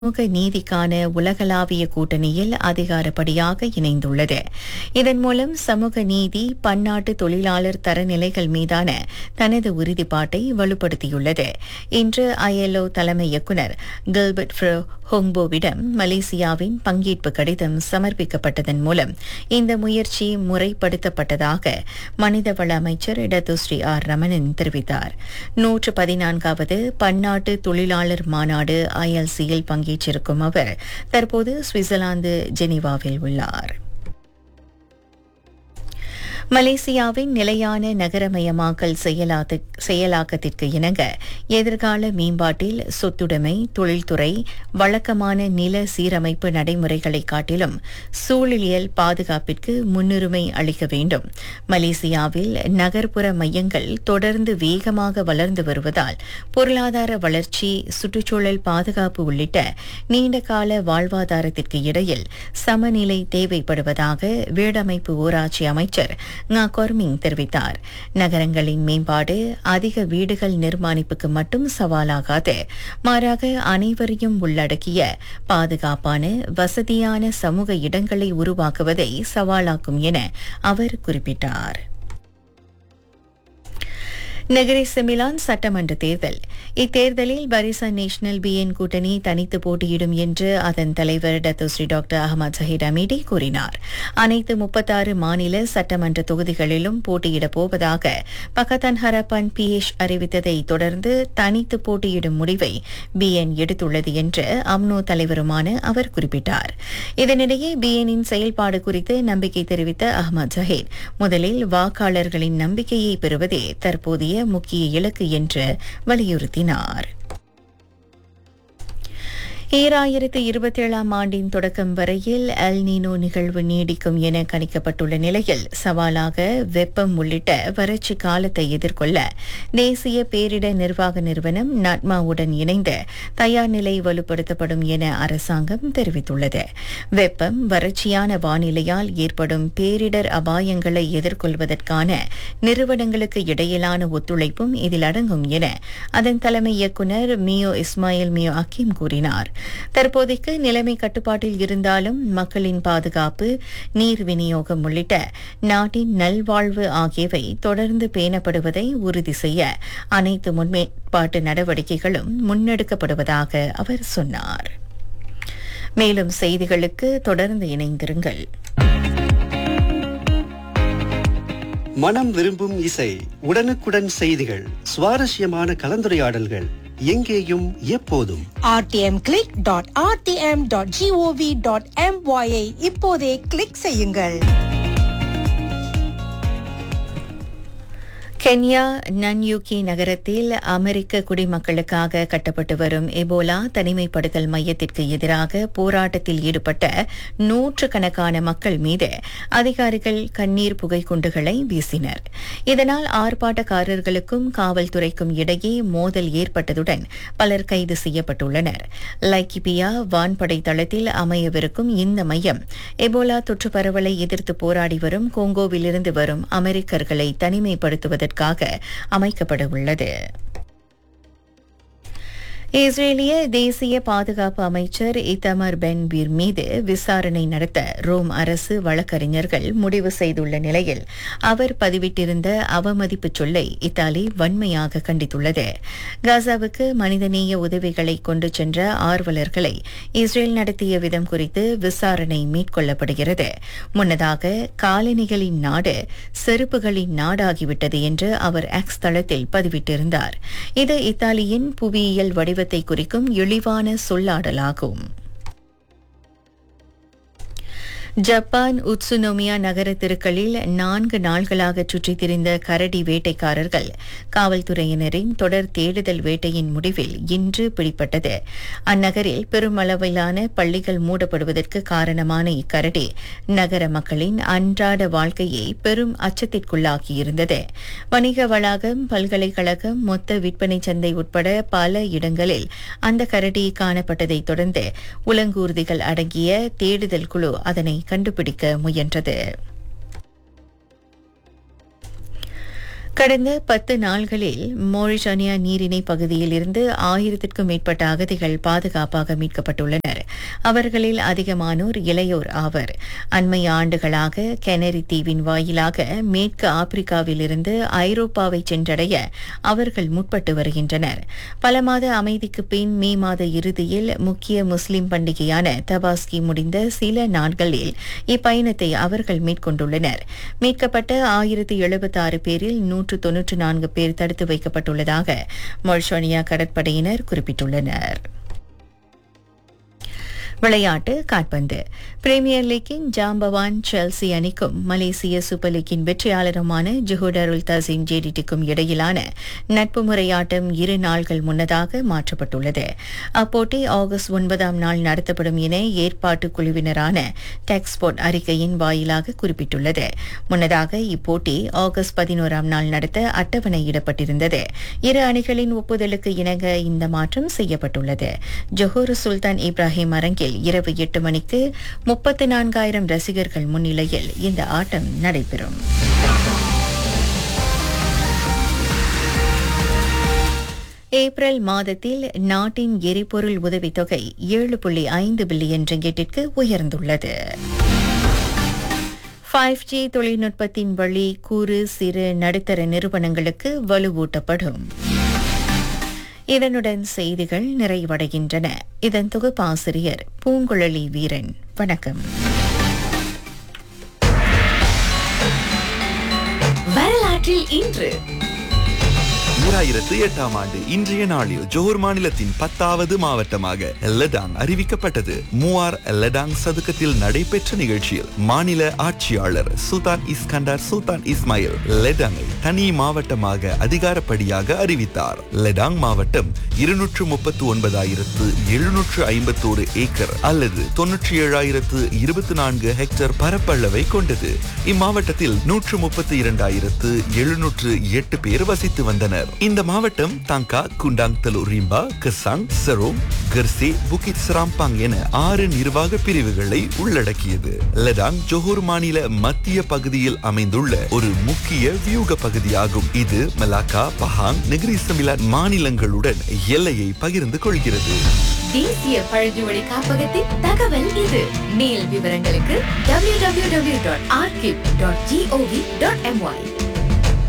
சமூக நீதிக்கான உலகளாவிய கூட்டணியில் அதிகாரப்படியாக இணைந்துள்ளது இதன் மூலம் சமூக நீதி பன்னாட்டு தொழிலாளர் தரநிலைகள் மீதான தனது உறுதிப்பாட்டை வலுப்படுத்தியுள்ளது இன்று ஐஎல்ஓ தலைமை இயக்குநர் கில்பர்ட் ஃப்ரோ ஹொங்போவிடம் மலேசியாவின் பங்கேற்பு கடிதம் சமர்ப்பிக்கப்பட்டதன் மூலம் இந்த முயற்சி முறைப்படுத்தப்பட்டதாக மனிதவள அமைச்சர் இடதுஸ்ரீ ஆர் ரமணன் தெரிவித்தார் நூற்று பதினான்காவது பன்னாட்டு தொழிலாளர் மாநாடு ஐஎல்சியில் பங்கேற்றிருக்கும் அவர் தற்போது சுவிட்சர்லாந்து ஜெனீவாவில் உள்ளார் மலேசியாவின் நிலையான நகரமயமாக்கல் செயலாத்து- செயலாக்கத்திற்கு இணங்க எதிர்கால மேம்பாட்டில் சொத்துடைமை தொழில்துறை வழக்கமான நில சீரமைப்பு நடைமுறைகளை காட்டிலும் சூழலியல் பாதுகாப்பிற்கு முன்னுரிமை அளிக்க வேண்டும் மலேசியாவில் நகர்ப்புற மையங்கள் தொடர்ந்து வேகமாக வளர்ந்து வருவதால் பொருளாதார வளர்ச்சி சுற்றுச்சூழல் பாதுகாப்பு உள்ளிட்ட நீண்டகால வாழ்வாதாரத்திற்கு இடையில் சமநிலை தேவைப்படுவதாக வீடமைப்பு ஊராட்சி அமைச்சர் ngா கொர்மிங் தெரிவித்தார் நகரங்களின் மேம்பாடு அதிக வீடுகள் நிர்மாணிப்புக்கு மட்டும் சவாலாகாது மாறாக அனைவரையும் உள்ளடக்கிய பாதுகாப்பான வசதியான சமூக இடங்களை உருவாக்குவதை சவாலாக்கும் என அவர் குறிப்பிட்டார் நெகிரி செமிலான் சட்டமன்ற தேர்தல் இத்தேர்தலில் பரிசா நேஷனல் பிஎன் கூட்டணி தனித்து போட்டியிடும் என்று அதன் தலைவர் Datuk Seri doctor Ahmad Zahid Hamidi கூறினார் அனைத்து முப்பத்தாறு மாநில சட்டமன்ற தொகுதிகளிலும் போட்டியிடப் போவதாக பகத்தான் ஹரப்பன் பிஎஷ் அறிவித்ததை தொடர்ந்து தனித்து போட்டியிடும் முடிவை பிஎன் எடுத்துள்ளது என்று அம்னோ தலைவருமான அவர் குறிப்பிட்டார் இதனிடையே பிஎனின் செயல்பாடு குறித்து நம்பிக்கை தெரிவித்த அகமது ஜஹீர் முதலில் வாக்காளர்களின் நம்பிக்கையை பெறுவதே தற்போதைய முக்கிய இலக்கு என்று வலியுறுத்தினார் ஈராயிரத்து இருபத்தேழாம் ஆண்டின் தொடக்கம் வரையில் எல் நீனோ நிகழ்வு நீடிக்கும் என கணிக்கப்பட்டுள்ள நிலையில் சவாலாக வெப்பம் உள்ளிட்ட வறட்சி காலத்தை எதிர்கொள்ள தேசிய பேரிடர் நிர்வாக நிறுவனம் நட்மாவுடன் இணைந்து தயார் நிலை வலுப்படுத்தப்படும் என அரசாங்கம் தெரிவித்துள்ளது வெப்பம் வறட்சியான வானிலையால் ஏற்படும் பேரிடர் அபாயங்களை எதிர்கொள்வதற்கான நிறுவனங்களுக்கு இடையிலான ஒத்துழைப்பும் இதில் அடங்கும் என அதன் தலைமை இயக்குநர் மியோ இஸ்மாயில் மியோ அக்கீம் கூறினார் தற்போதைக்கு நிலைமை கட்டுப்பாட்டில் இருந்தாலும் மக்களின் பாதுகாப்பு நீர் விநியோகம் உள்ளிட்ட நாட்டின் நல்வாழ்வு ஆகியவை தொடர்ந்து பேணப்படுவதை உறுதி செய்ய அனைத்து முன்னேற்பாட்டு நடவடிக்கைகளும் முன்னெடுக்கப்படுவதாக அவர் சொன்னார் மேலும் செய்திகளுக்கு தொடர்ந்து இணைந்திருங்கள் மனம் விரும்பும் இசை உடனுக்குடன் செய்திகள் சுவாரஸ்யமான கலந்துரையாடல்கள் எங்கேயும் எப்போதும் rtm.rtm.gov.my ஐ இப்போதே கிளிக் செய்யுங்கள் கென்யா நன்யூகி நகரத்தில் அமெரிக்க குடிமக்களுக்காக கட்டப்பட்டு வரும் எபோலா தனிமைப்படுத்தல் மையத்திற்கு எதிராக போராட்டத்தில் ஈடுபட்ட நூற்றுக்கணக்கான மக்கள் மீது அதிகாரிகள் கண்ணீர் புகை குண்டுகளை வீசினர் இதனால் ஆர்ப்பாட்டக்காரர்களுக்கும் காவல்துறைக்கும் இடையே மோதல் ஏற்பட்டதுடன் பலர் கைது செய்யப்பட்டுள்ளனர் லைக்கிபியா வான்படை தளத்தில் அமையவிருக்கும் இந்த மையம் எபோலா தொற்று பரவலை எதிர்த்து போராடி வரும் கோங்கோவிலிருந்து வரும் அமெரிக்கர்களை தனிமைப்படுத்துவதற்காக அமைக்கப்பட உள்ளது இஸ்ரேலிய தேசிய பாதுகாப்பு அமைச்சர் இத்தமர் பென் பீர் மீது விசாரணை நடத்த ரோம் அரசு வழக்கறிஞர்கள் முடிவு செய்துள்ள நிலையில் அவர் பதிவிட்டிருந்த அவமதிப்பு சொல்லை இத்தாலி வன்மையாக கண்டித்துள்ளது காசாவுக்கு மனிதநேய உதவிகளை கொண்டு சென்ற ஆர்வலர்களை இஸ்ரேல் நடத்திய விதம் குறித்து விசாரணை மேற்கொள்ளப்படுகிறது முன்னதாக காலணிகளின் நாடு செருப்புகளின் நாடாகிவிட்டது என்று அவர் எக்ஸ் தளத்தில் பதிவிட்டிருந்தார் இது இத்தாலியின் புவியியல் வடிவத்தை குறிக்கும் இழிவான சொல்லாடலாகும் ஜப்பான் உட்சுனோமியா நகர தெருக்களில் நான்கு நாள்களாக சுற்றித் திரிந்த கரடி வேட்டைக்காரர்கள் காவல்துறையினரின் தொடர் தேடுதல் வேட்டையின் முடிவில் இன்று பிடிபட்டது அந்நகரில் பெருமளவிலான பள்ளிகள் மூடப்படுவதற்கு காரணமான இக்கரடி நகர மக்களின் அன்றாட வாழ்க்கையை பெரும் அச்சத்திற்குள்ளாக்கியிருந்தது வணிக வளாகம் பல்கலைக்கழகம் மொத்த விற்பனை சந்தை உட்பட பல இடங்களில் அந்த கரடி காணப்பட்டதைத் தொடர்ந்து உலங்கூர்திகள் அடங்கிய தேடுதல் குழு அதனை கண்டுபிடிக்க முயன்றது கடந்த பத்து நாள்களில் மோரிஷானியா நீரிணை பகுதியில் இருந்து ஆயிரத்திற்கும் மேற்பட்ட அகதிகள் பாதுகாப்பாக மீட்கப்பட்டுள்ளனர் அவர்களில் அதிகமானோர் இளையோர் ஆவர் அண்மை ஆண்டுகளாக கெனரி தீவின் வாயிலாக மேற்கு ஆப்பிரிக்காவில் இருந்து ஐரோப்பாவை சென்றடைய அவர்கள் முற்பட்டு வருகின்றனர் பல மாத அமைதிக்கு பின் மே மாத இறுதியில் முக்கிய முஸ்லிம் பண்டிகையான தபாஸ்கி முடிந்த சில நாட்களில் இப்பயணத்தை அவர்கள் மேற்கொண்டுள்ளனர் மீட்கப்பட்ட ஆயிரத்தி எழுபத்தாறு பேரில் நூற்று தொன்னூற்று நான்கு பேர் தடுத்து வைக்கப்பட்டுள்ளதாக மொரிஷோனியா கடற்படையினர் குறிப்பிட்டுள்ளனர் விளையாட்டு காட்பந்து பிரீமியர் லீக்கின் ஜாம்பவான் செல்சி அணிக்கும் மலேசிய சூப்பர் லீக்கின் வெற்றியாளருமான ஜுஹூடருல் தசீம் ஜேடிடிக்கும் இடையிலான நட்பு முறையாட்டம் இரு நாள்கள் முன்னதாக மாற்றப்பட்டுள்ளது அப்போட்டி ஆகஸ்ட் ஒன்பதாம் நாள் நடத்தப்படும் என ஏற்பாட்டு குழுவினரான டெக்ஸ்போர்ட் அறிக்கையின் வாயிலாக குறிப்பிட்டுள்ளது முன்னதாக இப்போட்டி ஆகஸ்ட் பதினோராம் நாள் நடத்த அட்டவணையிடப்பட்டிருந்தது இரு அணிகளின் ஒப்புதலுக்கு இணங்க இந்த மாற்றம் செய்யப்பட்டுள்ளது ஜொஹூர் சுல்தான் இப்ராஹிம் அரங்கில் இரவு எட்டு மணிக்கு முப்பத்தி நான்காயிரம் ரசிகர்கள் முன்னிலையில் இந்த ஆட்டம் நடைபெறும் ஏப்ரல் மாதத்தில் நாட்டின் எரிபொருள் உதவித்தொகை ஏழு புள்ளி ஐந்து பில்லியன் ரிங்கெட்டிற்கு உயர்ந்துள்ளது ஃபைவ் ஜி தொழில்நுட்பத்தின் வழி குறு சிறு நடுத்தர நிறுவனங்களுக்கு வலுவூட்டப்படும் இதனுடன் செய்திகள் நிறைவடைகின்றன இதன் தொகுப்பாசிரியர் பூங்குழலி வீரன் வணக்கம் வரலாற்றில் இன்று ஈராயிரத்து எட்டாம் ஆண்டு இன்றைய நாளில் ஜோஹர் மாநிலத்தின் பத்தாவது மாவட்டமாக லடாங் அறிவிக்கப்பட்டது மூவார் லடாங் சதுக்கத்தில் நடைபெற்ற நிகழ்ச்சியில் மாநில ஆட்சியாளர் சுல்தான் இஸ்கண்டர் சுல்தான் இஸ்மாயில் லெடாங்கை தனி மாவட்டமாக அதிகாரப்படியாக அறிவித்தார் லெடாங் மாவட்டம் இருநூற்று முப்பத்து ஒன்பதாயிரத்து எழுநூற்று ஐம்பத்தோரு ஏக்கர் அல்லது தொன்னூற்றி ஏழாயிரத்து இருபத்தி நான்கு ஹெக்டேர் பரப்பளவை கொண்டது இம்மாவட்டத்தில் நூற்று முப்பத்தி இரண்டாயிரத்து எழுநூற்று எட்டு பேர் வசித்து வந்தனர் இந்த மாவட்டம் தாங்கா குண்டாங் தலு ரிம்பா கசாங் சரோம் கர்சே புகித் சராம்பாங் என ஆறு நிர்வாக பிரிவுகளை உள்ளடக்கியது லடாங் ஜொஹூர் மாநில மத்திய பகுதியில் அமைந்துள்ள ஒரு முக்கிய வியூக பகுதியாகும் இது மலாக்கா பஹாங் நெகிரி சமிலான் மாநிலங்களுடன் எல்லையை பகிர்ந்து கொள்கிறது தேசிய பழங்குடி காப்பகத்தின் தகவல் இது மேல் விவரங்களுக்கு www.archive.gov.my